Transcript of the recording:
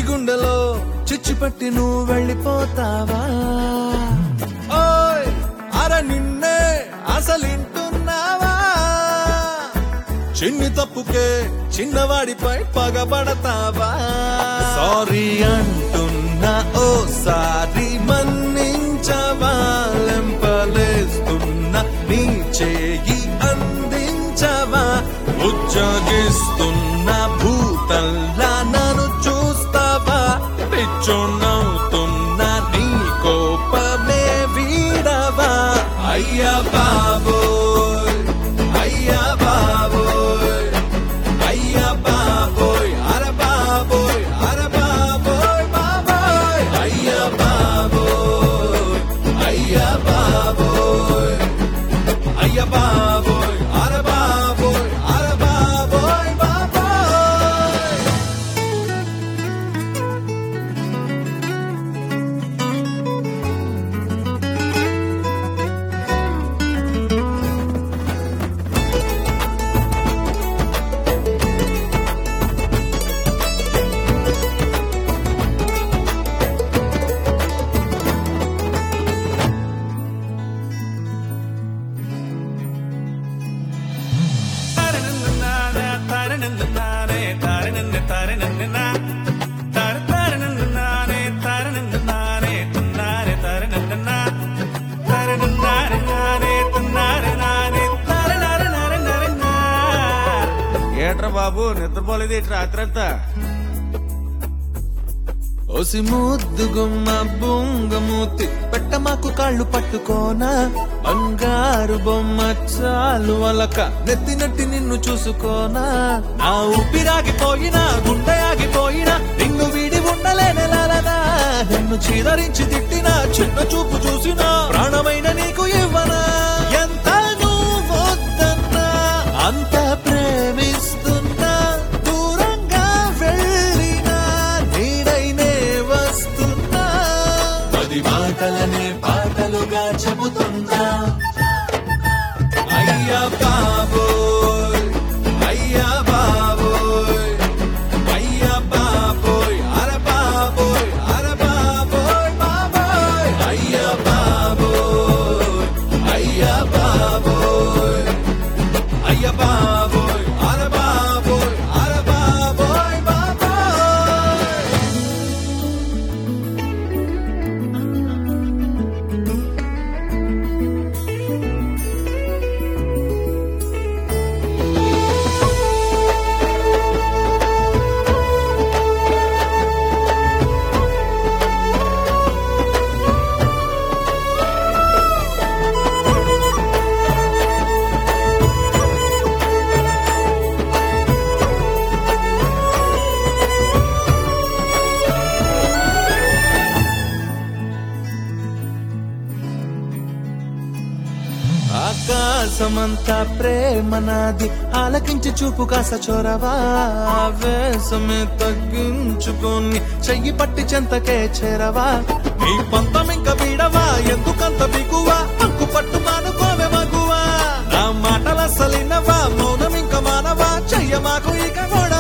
గుండెలో చిచ్చు పట్టి నువ్వు వెళ్ళిపోతావా ఓయ్ అర నిన్నే అసలింటున్నావా చిన్ని తప్పుకే చిన్నవాడిపై పగబడతావా సారీ అంటున్నా ఓ సారీ మన్నించవా లెంపలేస్తున్నా నీ చేయి అందించవా ఉజ్జగిస్తున్న భూతల్లా నన్ను చూస్తావా పిచ్చోనవుతున్నా నీ కోపమే వీడవా అయ్యా బాబోయ్ అయ్యా బాబోయ్ అయ్యా బాబోయ్ అర బాబోయ్ అర బాబోయ్ బాబోయ్ అయ్యా బాబోయ్ అయ్యా బాబోయ్ అయ్యా బాబోయ్ అర బాబోయ్ అర బాబోయ్ బాబోయ్ ఏట్రా బాబు నిద్రపోలేదు ఏంటి రాత్రంతా ఓసి ముద్దు గుమ్మ బుంగమూతి పెట్ట మాకు కాళ్ళు పట్టుకోనా బంగారు బొమ్మ చాలు అలక నెత్తి నెట్టి నిన్ను చూసుకోనా నా ఊపిరాగిపోయినా గుండె ఆగిపోయినా నిన్ను వీడి ఉండలేనెలనా నిన్ను చీదరించి తిట్టినా చిన్న చూపు చూసినా ప్రాణమైన నీకు ఇవ్వనా ఎంత నువ్వు వద్దన్నా అంత ప్రేమిస్తున్నా దూరంగా వెళ్ళినా నీడైనే వస్తున్నా పది మాటలనే పాటలుగా చెబుతున్నా అయ్యా బాబోయ్ అయ్యా బాబోయ్ అయ్యా బాబోయ్ అర బాబోయ్ అర బాబోయ్ బాబోయ్ అయ్యా బాబోయ్ అయ్యా బాబోయ్ అయ్య బాబోయ్ అర బాబోయ్ అర బాబోయ్ బాబోయ్ ఆకాశమంతా ప్రేమ నాది ఆలకించి చూపు కాస చొరవా ఆవేశమే తగ్గించుకొని చెయ్యి పట్టి చెంతకే చేరవా నీ పంతం ఇంక వీడవా ఎందుకంత బిగువా అంకు పట్టు మానుకోవే మగువా నా మాటల సలినవా మౌనం ఇంక మానవా చెయ్య మాకు ఇక గొడవ